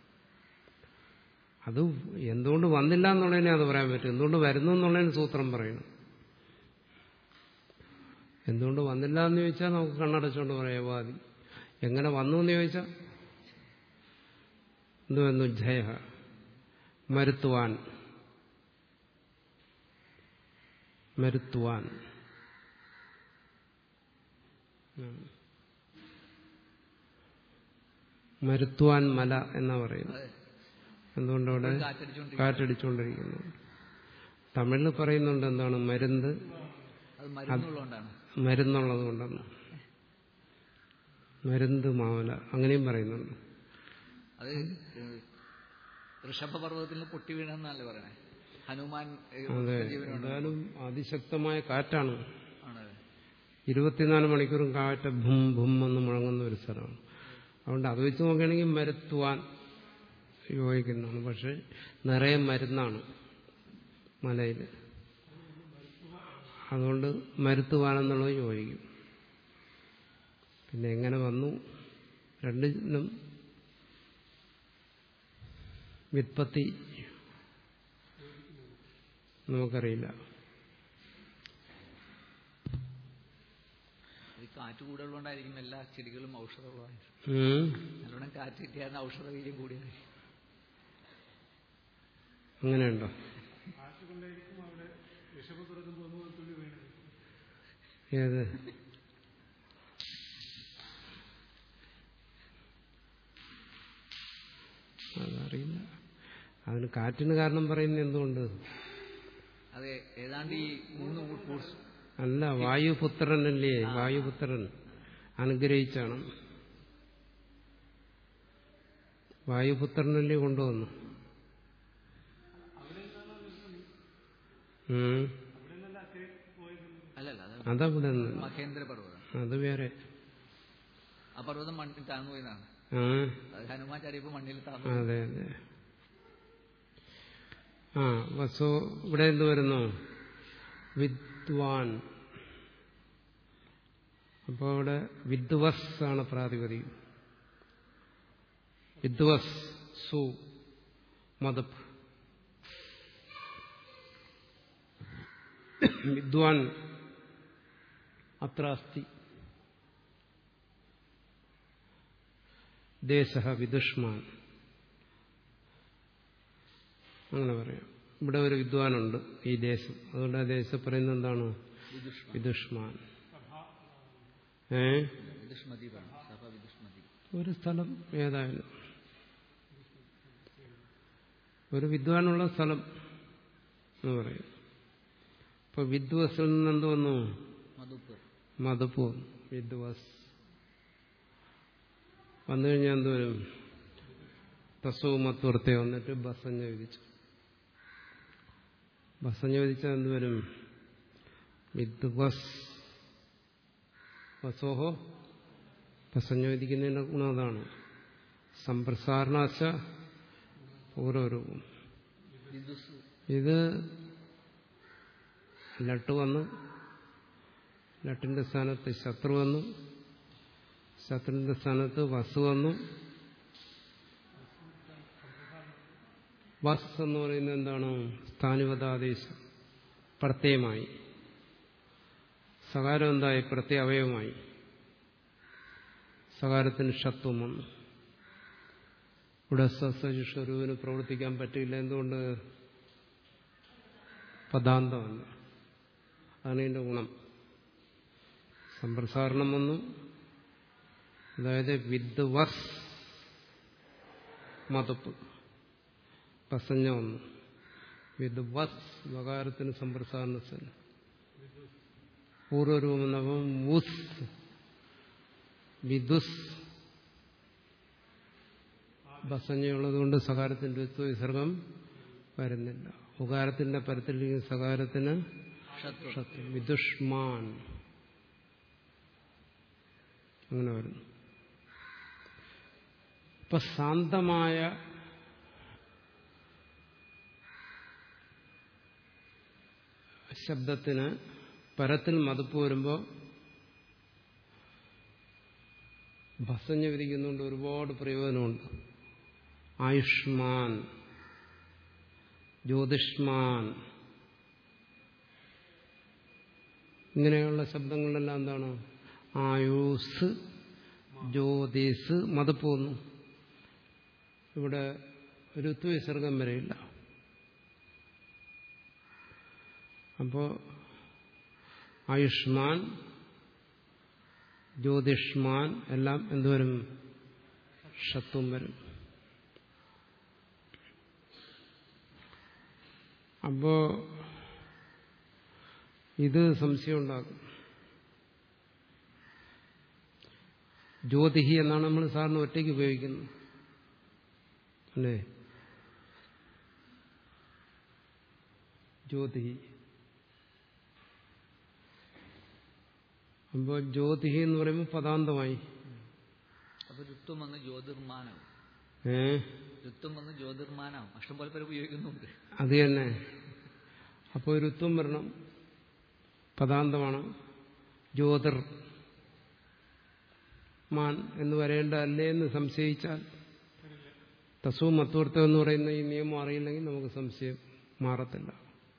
അത് എന്തുകൊണ്ട് വന്നില്ല എന്നുള്ളതിനെ അത് പറയാൻ പറ്റും എന്തുകൊണ്ട് വരുന്നു എന്നുള്ളതിന് സൂത്രം പറയണം എന്തുകൊണ്ട് വന്നില്ല എന്ന് ചോദിച്ചാൽ നമുക്ക് കണ്ണടച്ചുകൊണ്ട് പറയാം വാദി എങ്ങനെ വന്നു എന്ന് ചോദിച്ചാൽ എന്ത് വന്നു ജയ മരുത്തുവാൻ മരുത്തുവാൻ ഉം. മരുത്തുവാൻ മല എന്നാ പറയുന്നത് അതെ എന്തുകൊണ്ടവിടെ കാറ്റടിച്ചുകൊണ്ട് കാറ്റടിച്ചുകൊണ്ടിരിക്കുന്നു തമിഴിൽ പറയുന്നുണ്ട് എന്താണ് മരുന്ന് അത് മരുന്നുള്ളതുകൊണ്ടാണ് മരുന്നുള്ളത് കൊണ്ടെന്ന് മരുന്ന് മാവല അങ്ങനെയും പറയുന്നുണ്ട് അത് ഏഹ്, ഋഷഭപർവ്വതത്തിൽ നിന്ന് പൊട്ടി വീണെന്നല്ലേ പറയണേ ഹനുമാൻ ഏഹ്, അതെ ജീവനുണ്ട് എന്തായാലും അതിശക്തമായ കാറ്റാണ് ആണ് ഇരുപത്തിനാല് മണിക്കൂറും കാറ്റ് ഭും ഭും എന്ന് മുഴങ്ങുന്ന ഒരു സ്ഥലമാണ് അതുകൊണ്ട് അത് വെച്ച് നോക്കുകയാണെങ്കിൽ മരുത്തുവാൻ യോജിക്കുന്നതാണ് പക്ഷെ നിറയെ മരുന്നാണ് മലയിൽ അതുകൊണ്ട് മരുത്തുവാനെന്നുള്ളത് യോജിക്കും പിന്നെ എങ്ങനെ വന്നു രണ്ടിനും വിത്പത്തി നമുക്കറിയില്ല ഈ കാറ്റ് കൂടുതലുള്ളതുകൊണ്ടായിരിക്കും എല്ലാ ചെടികളും ഔഷധമുള്ളതായിരിക്കും ഉം. നല്ലോണം കാറ്റ് കിട്ടിയാൽ ഔഷധ വീര്യം കൂടിയായിരിക്കും അങ്ങനെയുണ്ടോ കാറ്റുകൊണ്ടായിരിക്കും അവിടെ ഋഷഭ തുറക്കുമ്പോൾ ഒന്ന് തുള്ളി വീണത് ഏത് അതറിയില്ല അതിന് കാറ്റിന് കാരണം പറയുന്നത് എന്തുകൊണ്ട് അതെ ഏതാണ്ട് ഈ മൂന്ന് ഊ- ഊർസ് അല്ല വായുപുത്രനല്ലേ വായുപുത്രൻ അനുഗ്രഹിച്ചാണ് വായുപുത്രനല്ലേ കൊണ്ടുവന്നു ഉം. അല്ലല്ല അത് അതവിടെ നിന്ന് മഹേന്ദ്ര പർവ്വതം അത് വേറെ ആ പർവ്വതം മണ്ണിൽ താഴ്ന്നു പോയതാണ് ആ അത് ഹനുമാൻ ചാടിയപ്പോൾ മണ്ണിൽ താഴ്ന്നു അതെ അതെ ആ വസോ ഇവിടെ എന്ത് വരുന്നു വിദ്വാൻ അപ്പോൾ ഇവിടെ വിദ്വസ് ആണ് പ്രാതിപതികം വിദ്വസ് സു മതപ് വിദ്വാൻ അത്ര അസ്തി ദേശ വിദുഷ്മാൻ അങ്ങനെ പറയാം ഇവിടെ ഒരു വിദ്വാനുണ്ട് ഈ ദേശം അതുകൊണ്ട് ആ ദേശം പറയുന്നത് എന്താണ് വിദുഷ്മാൻ ഏ വിദുഷ്മതി പറഞ്ഞു സഭ വിദുഷ്മതി ഒരു സ്ഥലം ഏതായാലും ഒരു വിദ്വാനുള്ള സ്ഥലം എന്ന് പറയും ഇപ്പൊ വിദ്വസിൽ നിന്ന് എന്ത് വന്നു മധുപ്പ് മതപ്പ് വന്നു വിദ്വസ് വന്നു കഴിഞ്ഞാൽ എന്ത് വരും തസവും മത്തുവർത്തെ വന്നിട്ട് ബസഞ്ഞ വിധിച്ചു ബസഞ്ഞ വിധിച്ചാൽ എന്ത് വരും വിദ്വസ് വസോഹോ ബസഞ്ഞ വിധിക്കുന്നതിന്റെ ഗുണം അതാണ് സംപ്രസാരണാശ ഓരോ രൂപം വിദുസ് ഇത് ലട്ട് വന്നു ലട്ടിന്റെ സ്ഥാനത്ത് ശത്രു വന്നു ശത്രുവിന്റെ സ്ഥാനത്ത് വസു വന്നു വസ് എന്ന് പറയുന്നത് എന്താണ് സ്ഥാനുവതാദേശം പ്രത്യയമായി സകാരം എന്തായി പ്രത്യവയവമായി സകാരത്തിന് ഷത്വം വന്നു ഇവിടെ സസജുസ്വരൂപിന് പ്രവർത്തിക്കാൻ പറ്റില്ല എന്തുകൊണ്ട് പദാന്തമല്ല അതാണ് ഇതിന്റെ ഗുണം സമ്പ്രസാരണം വന്നു അതായത് വിദ്വസ് മതപ്പ് പസഞ്ഞ വന്നു വിദ്വസ് വകാരത്തിന് സമ്പ്രസാരണത്തിന് പൂർവ്വരൂപം എന്നപ്പം വുസ് വിദുസ് ബസഞ്ഞയുള്ളത് കൊണ്ട് സകാരത്തിന്റെ വിസർഗം വരുന്നില്ല ഉകാരത്തിന്റെ പരത്തിലിരിക്കുന്ന സകാരത്തിന് ഷത്രു ഷത്രു വിദുഷ്മാൻ അങ്ങനെ വരുന്നു ഇപ്പൊ ശാന്തമായ ശബ്ദത്തിന് പരത്തിൽ മതിപ്പ് വരുമ്പോൾ ഭസഞ്ഞ് വിരിക്കുന്നുണ്ട് ഒരുപാട് പ്രയോജനമുണ്ട് ആയുഷ്മാൻ ജ്യോതിഷ്മാൻ ഇങ്ങനെയുള്ള ശബ്ദങ്ങളിലെല്ലാം എന്താണ് ആയുസ് ജ്യോതിസ് മതിപ്പ് വന്നു ഇവിടെ ഋത്വവിസർഗം വരെയില്ല അപ്പോ ആയുഷ്മാൻ ജ്യോതിഷ്മാൻ എല്ലാം എന്തുവരും ഷത്വം വരും അപ്പോ ഇത് സംശയം ഉണ്ടാക്കും ജ്യോതിഹി എന്നാണ് നമ്മൾ സാറിന് ഒറ്റയ്ക്ക് ഉപയോഗിക്കുന്നത് അല്ലേ ജ്യോതിഹി അപ്പോൾ ജ്യോതിഹി എന്ന് പറയുമ്പോൾ പദാന്തമായി അപ്പൊ ഋത്വം വന്ന് ജ്യോതിർമാനാവും ഏ ഋത്വം വന്ന് ജ്യോതിർമാനാവും അഷ്ടം പോലെ പേര് ഉപയോഗിക്കുന്നുണ്ട് അത് തന്നെ അപ്പോൾ ഋത്വം വരണം പദാന്തമാണ് ജ്യോതിർ മാൻ എന്ന് വരേണ്ടതല്ലേ എന്ന് സംശയിച്ചാൽ തസു മത്വർത്ഥം എന്ന് പറയുന്ന ഈ നിയമം അറിയില്ലെങ്കിൽ നമുക്ക് സംശയം മാറത്തില്ല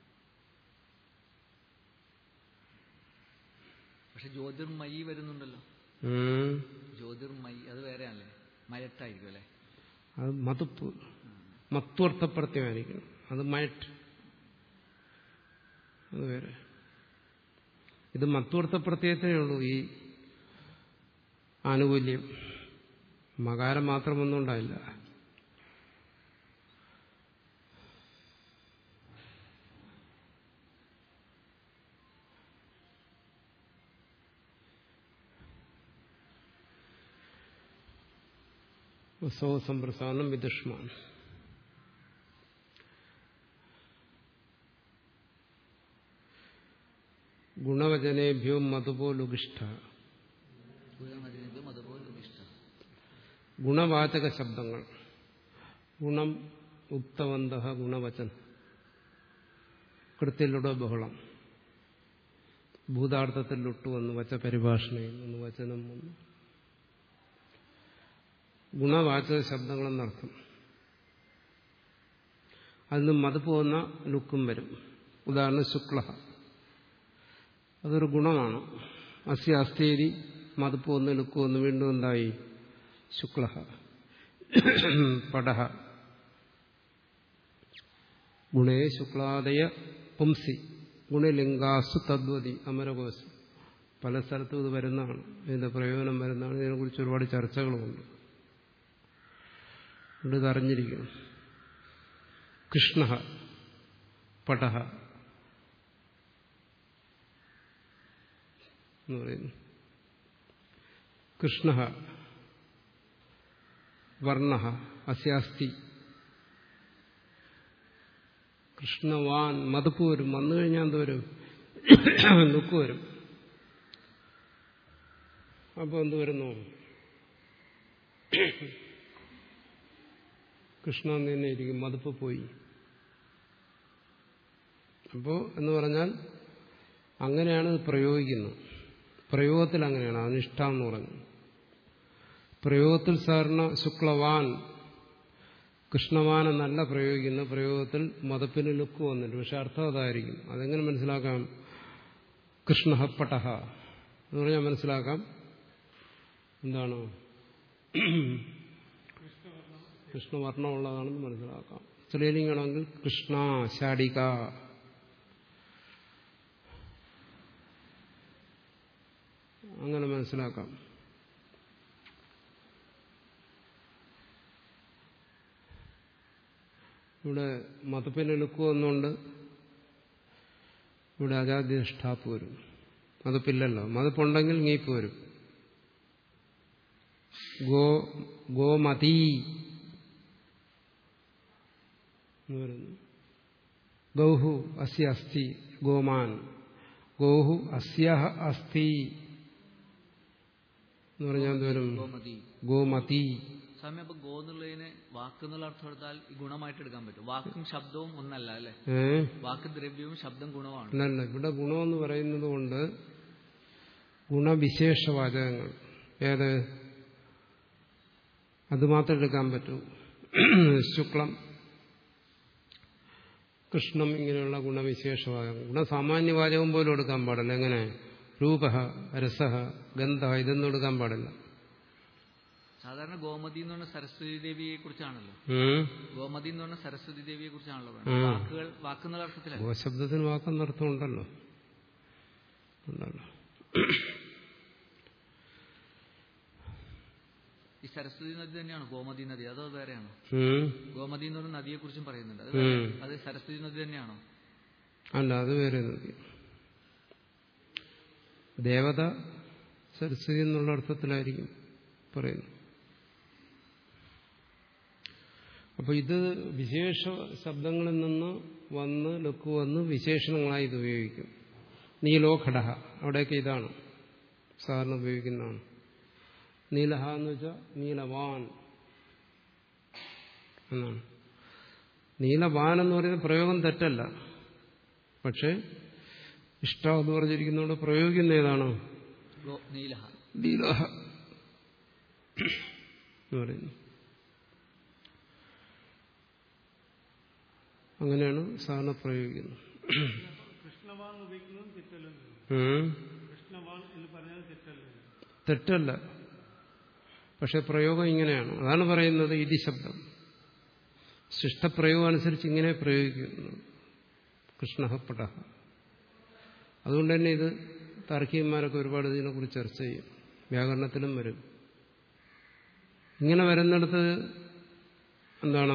പക്ഷെ ജ്യോതിർമയി വരുന്നുണ്ടല്ലോ ഉം. ജ്യോതിർമയി അത് വേറെയല്ലേ മയത്തായിരിക്കും അല്ലേ അത് മതുപ്പ് മത്വർത്ഥപ്രത്യമായിരിക്കണം അത് മയറ്റ് അത് വേറെ ഇത് മത്വർത്ഥപ്രത്യയത്തിനേ ഉള്ളൂ ഈ ആനുകൂല്യം മകാരം മാത്രമൊന്നും ഉണ്ടായില്ല സോ സമ്പ്രസാരണം വിദുഷ്മാൻ ഗുണവചനേഭ്യോ മധുപോലുഗിഷ്ഠ ഗുണമതിനും അതുപോലെ ഇഷ്ടം ഗുണവാചക ശബ്ദങ്ങൾ ഗുണം ഉക്തവന്ത ഗുണവചൻ കൃത്യരുടെ ബഹളം ഭൂതാർത്ഥത്തിൽ ഒട്ടുവന്നു വച്ച പരിഭാഷണയിൽ നിന്ന് വചനം വന്നു ഗുണവാചക ശബ്ദങ്ങളെന്നർത്ഥം അതിൽ നിന്ന് മതുപ്പ് വന്ന ലുക്കും വരും ഉദാഹരണം ശുക്ല അതൊരു ഗുണമാണ് അസ്യ അസ്ഥേരി മതുപ്പ് വന്ന് ലുക്ക് വന്ന് വീണ്ടും എന്തായി ശുക്ല പടഹ ഗുണേ ശുക്ലാദയ പുംസി ഗുണലിംഗാസു തദ്വതി അമരകോശം പല സ്ഥലത്തും ഇത് വരുന്നതാണ് ഇതിന്റെ പ്രയോജനം വരുന്നതാണ് ഇതിനെക്കുറിച്ച് ഒരുപാട് ചർച്ചകളുമുണ്ട് ഇവിടെ ഇത് അറിഞ്ഞിരിക്കണം കൃഷ്ണ പടഹ എന്ന് പറയുന്നു കൃഷ്ണ വർണ്ണ അസ്യാസ്തി കൃഷ്ണവാൻ മതുപ്പ് വരും വന്നു കഴിഞ്ഞാൽ എന്ത് വരും ലുക്ക് വരും അപ്പൊ എന്ത് വരുന്നു കൃഷ്ണ എന്ന് തന്നെ ഇരിക്കും മതുപ്പ് പോയി അപ്പോ എന്ന് പറഞ്ഞാൽ അങ്ങനെയാണ് ഇത് പ്രയോഗിക്കുന്നത് പ്രയോഗത്തിൽ അങ്ങനെയാണ് അനിഷ്ട എന്ന് പറഞ്ഞു പ്രയോഗത്തിൽ സാധാരണ ശുക്ലവാൻ കൃഷ്ണവാൻ എന്നല്ല പ്രയോഗിക്കുന്ന പ്രയോഗത്തിൽ മതപ്പിന് ലുക്ക് വന്നിട്ട് പക്ഷെ അർത്ഥം അതായിരിക്കും അതെങ്ങനെ മനസ്സിലാക്കാം കൃഷ്ണഹപ്പടഹ എന്ന് പറഞ്ഞാൽ മനസ്സിലാക്കാം എന്താണ് കൃഷ്ണവർണ്ണമുള്ളതാണെന്ന് മനസ്സിലാക്കാം സ്ത്രീലിംഗമാണെങ്കിൽ കൃഷ്ണ ശാടിക അങ്ങനെ മനസ്സിലാക്കാം ഇവിടെ മതപ്പിന് ലുക്ക് വന്നുകൊണ്ട് ഇവിടെ അജാദ്യഷ്ടാപ്പ് വരും മതപ്പില്ലല്ലോ മതപ്പുണ്ടെങ്കിൽ നീപ്പ് വരും ഗോ ഗോമതി എന്ന് പറയുന്നു ഗൗഹു അസ്യ അസ്ഥി ഗോമാൻ ഗോഹു അസ്യ അസ്ഥി എന്ന് പറഞ്ഞാൽ എന്തോരും ഗോമതി ഗോമതി സ്വാമി അപ്പൊ ഗോ എന്നുള്ളതിന് വാക്ക് എന്നുള്ള അർത്ഥം എടുത്താൽ ഈ ഗുണമായിട്ട് എടുക്കാൻ പറ്റും വാക്കും ശബ്ദവും ഒന്നല്ല അല്ലെ ഏ വാക്ക് ദ്രവ്യവും ശബ്ദം ഗുണമാണ് അല്ലല്ല ഇവിടെ ഗുണമെന്ന് പറയുന്നത് കൊണ്ട് ഗുണവിശേഷവാചകങ്ങൾ ഏത് അത് മാത്രം എടുക്കാൻ പറ്റൂ ശുക്ലം കൃഷ്ണം ഇങ്ങനെയുള്ള ഗുണവിശേഷവാചകം ഗുണസാമാന്യവാചകം പോലും എടുക്കാൻ പാടില്ല എങ്ങനെ രൂപ രസ ഗന്ധ ഇതൊന്നും എടുക്കാൻ പാടില്ല സാധാരണ ഗോമതി എന്ന് പറഞ്ഞ സരസ്വതി ദേവിയെ കുറിച്ചാണല്ലോ ഉം. ഗോമതി എന്ന് പറഞ്ഞ സരസ്വതി ദേവിയെ കുറിച്ചാണല്ലോ ഉം. പറയുന്നത് വാക്കുകൾ വാക്കെന്നുള്ള അർത്ഥത്തിലല്ല ഗോശബ്ദത്തിന് വാക്കെന്നർത്ഥം ഉണ്ടല്ലോ ഉണ്ടല്ലോ ഈ സരസ്വതി നദി തന്നെയാണ് ഗോമതി നദി അതോ വേറെയാണോ ഉം. ഗോമതി എന്ന് പറഞ്ഞ നദിയെ കുറിച്ചും പറയുന്നുണ്ട് അത് ഉം. വേറെ- അത് സരസ്വതി നദി തന്നെയാണോ അല്ല അത് വേറെ നദി ദേവത സരസ്വതി എന്നുള്ള അർത്ഥത്തിലായിരിക്കും പറയുന്നു അപ്പൊ ഇത് വിശേഷ ശബ്ദങ്ങളിൽ നിന്ന് വന്ന് ലുക്ക് വന്ന് വിശേഷണങ്ങളായി ഇത് ഉപയോഗിക്കും നീലോ ഘടക അവിടെയൊക്കെ ഇതാണ് സാധാരണ ഉപയോഗിക്കുന്നതാണ് നീലഹ എന്ന് വെച്ചാൽ നീലവാൻ എന്നാണ് നീലവാൻ എന്ന് പറയുന്ന പ്രയോഗം തെറ്റല്ല പക്ഷേ ഇഷ്ട എന്ന് പറഞ്ഞിരിക്കുന്നതുകൊണ്ട് പ്രയോഗിക്കുന്ന ഏതാണ് ഗോ നീലഹ നീലഹ എന്ന് പറയുന്നു അങ്ങനെയാണ് സാധാരണ പ്രയോഗിക്കുന്നത് കൃഷ്ണവാൻ ഉപയോഗിക്കുന്നത് തെറ്റല്ലെന്ന് ഉം. കൃഷ്ണവാൻ എന്ന് പറഞ്ഞത് തെറ്റല്ലേ തെറ്റല്ല പക്ഷെ പ്രയോഗം ഇങ്ങനെയാണ് അതാണ് പറയുന്നത് ഇതി ശബ്ദം ശിഷ്ടപ്രയോഗം അനുസരിച്ച് ഇങ്ങനെ പ്രയോഗിക്കുന്നു കൃഷ്ണ പടഹ അതുകൊണ്ട് തന്നെ ഇത് താർക്കികന്മാരൊക്കെ ഒരുപാട് ഇതിനെക്കുറിച്ച് ചർച്ച ചെയ്യും വ്യാകരണത്തിലും വരും ഇങ്ങനെ വരുന്നിടത്ത് എന്താണ്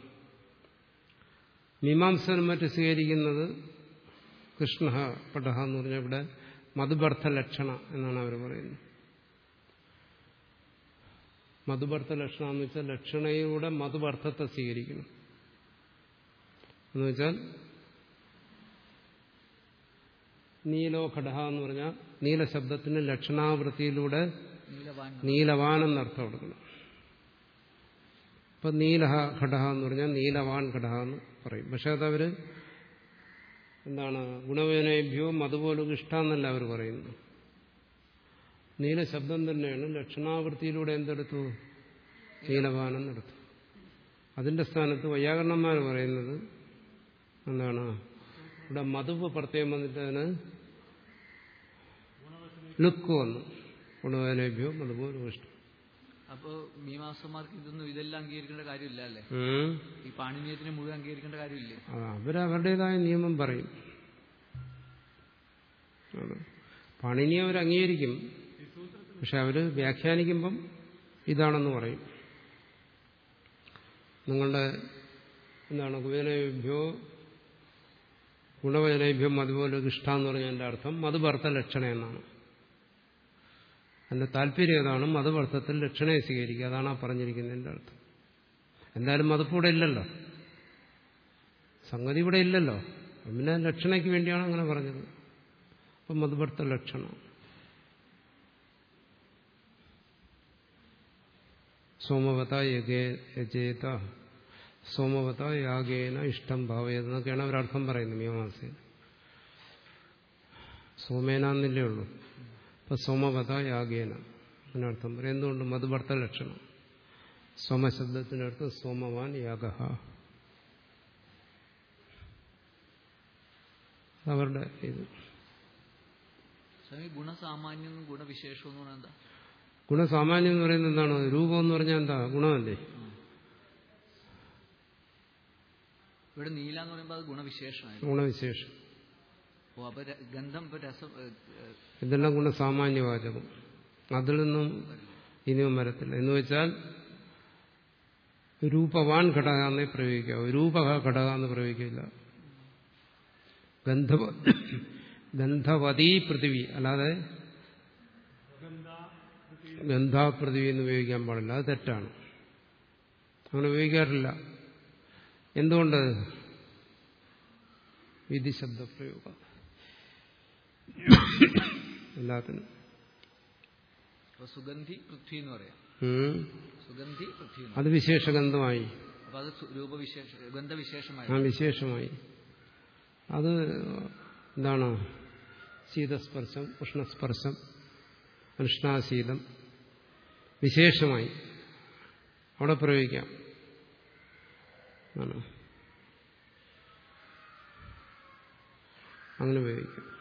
മീമാംസനം മറ്റ് സ്വീകരിക്കുന്നത് കൃഷ്ണ പടഹ എന്ന് പറഞ്ഞാൽ ഇവിടെ മധുബർത്ഥ ലക്ഷണ എന്നാണ് അവർ പറയുന്നത് മധുബർത്ഥ ലക്ഷണം എന്ന് വെച്ചാൽ ലക്ഷണയുടെ മധുബർത്ഥത്തെ സ്വീകരിക്കണം എന്ന് വെച്ചാൽ നീലോ ഘടക എന്ന് പറഞ്ഞാൽ നീലശബ്ദത്തിന് ലക്ഷണാവൃത്തിയിലൂടെ നീലവാൻ നീലവാൻ എന്നർത്ഥം കൊടുക്കണം ഇപ്പൊ നീലഹ ഘടക എന്ന് പറഞ്ഞാൽ നീലവാൻ ഘടക എന്ന് പറയും പക്ഷെ അതവര് എന്താണ് ഗുണവേനേഭ്യോ അതുപോലും ഇഷ്ടമെന്നല്ല അവർ പറയുന്നു നീലശബ്ദം തന്നെയാണ് ലക്ഷണാവൃത്തിയിലൂടെ എന്തെടുത്തു നീലവാനം എടുത്തു അതിന്റെ സ്ഥാനത്ത് വൈയാകരണന്മാർ പറയുന്നത് എന്താണ് ഇവിടെ മധുവ് പ്രത്യേകം വന്നിട്ട് അതിന് ലുക്ക് വന്നു ഗുണവേനേഭ്യോ അതുപോലും ഇഷ്ടം അപ്പോ മീമാസന്മാർക്ക് ഇതൊന്നും ഇതെല്ലാം അംഗീകരിക്കേണ്ട കാര്യമില്ല അല്ലേ ഉം. ഈ പാണിനീയത്തിന് മുഴുവൻ അംഗീകരിക്കേണ്ട കാര്യമില്ലേ ആ, അവരവരുടേതായ നിയമം പറയും ആണ്. പാണിനി അവർ അംഗീകരിക്കും പക്ഷെ അവര് വ്യാഖ്യാനിക്കുമ്പം ഇതാണെന്ന് പറയും നിങ്ങളുടെ എന്താണ് കുവേനഭ്യോ ഗുണവേനഭ്യം അതുപോലെ ഇഷ്ടാന്ന് പറഞ്ഞതിന്റെ അർത്ഥം മധുഭർത്ത ലക്ഷണ എന്നാണ് അതിന്റെ താല്പര്യം ഏതാണ് മധുഭർത്തത്തിൽ ലക്ഷണയെ സ്വീകരിക്കുക അതാണ് ആ പറഞ്ഞിരിക്കുന്നതിന്റെ അർത്ഥം എന്തായാലും മതപ്പൂടെ ഇല്ലല്ലോ സംഗതി ഇവിടെ ഇല്ലല്ലോ അപ്പം പിന്നെ ലക്ഷണയ്ക്ക് വേണ്ടിയാണ് അങ്ങനെ പറഞ്ഞത് അപ്പം മധുഭർത്ത ലക്ഷണം സോമവത യഗേ- യജേത സോമവത യാഗേന ഇഷ്ടം ഭാവയത് എന്നൊക്കെയാണ് അവരർത്ഥം പറയുന്നത് മീമാസയിൽ സോമേനാന്നില്ലേ ഉള്ളൂ അപ്പൊ സോമവത യാഗേന അതിനർത്ഥം പറയും എന്തുകൊണ്ട് മധുഭർത്ത ലക്ഷണം സോമശബ്ദത്തിനർത്ഥം സോമവാൻ യാഗ അവരുടെ ഇത് സ്വാമി ഗുണസാമാന്യം ഗുണവിശേഷം എന്ന് പറഞ്ഞാൽ എന്താ ഗുണസാമാന്യം എന്ന് പറയുന്നത് എന്താണ് രൂപം എന്ന് പറഞ്ഞാൽ എന്താ ഗുണമല്ലേ ഇവിടെ നീല എന്ന് പറയുമ്പോൾ അത് ഗുണവിശേഷമായി ഗുണവിശേഷം ഓ അപ്പൊ ര- ഗന്ധം ഇപ്പൊ രസം ഏ, ഏ, ഇതെല്ലാം ഗുണസാമാന്യവാചകം അതിൽ നിന്നും ഇനിയും വരത്തില്ല എന്ന് വെച്ചാൽ രൂപവാൻ ഘടക എന്നേ പ്രയോഗിക്കാവൂ രൂപക ഘടക എന്ന് പ്രയോഗിക്കില്ല ഗന്ധവ ഗന്ധവതീ പൃഥിവി അല്ലാതെ ഗന്ധാപൃഥിവി എന്ന് ഉപയോഗിക്കാൻ പാടില്ല അത് തെറ്റാണ് അങ്ങനെ ഉപയോഗിക്കാറില്ല എന്തുകൊണ്ട് വിധി ശബ്ദപ്രയോഗം എല്ലാത്തിനും അപ്പൊ സുഗന്ധി പൃഥ്വി എന്ന് പറയാം ഉം. സുഗന്ധി പൃഥ്വി എന്ന് അത് വിശേഷഗന്ധമായി അപ്പൊ അത് സു- രൂപവിശേഷ ഗന്ധവിശേഷമായി ആ വിശേഷമായി അത് എന്താണ് ശീതസ്പർശം ഉഷ്ണസ്പർശം ഉഷ്ണാശീതം വിശേഷമായി അവിടെ പ്രയോഗിക്കാം ആണ് അങ്ങനെ ഉപയോഗിക്കാം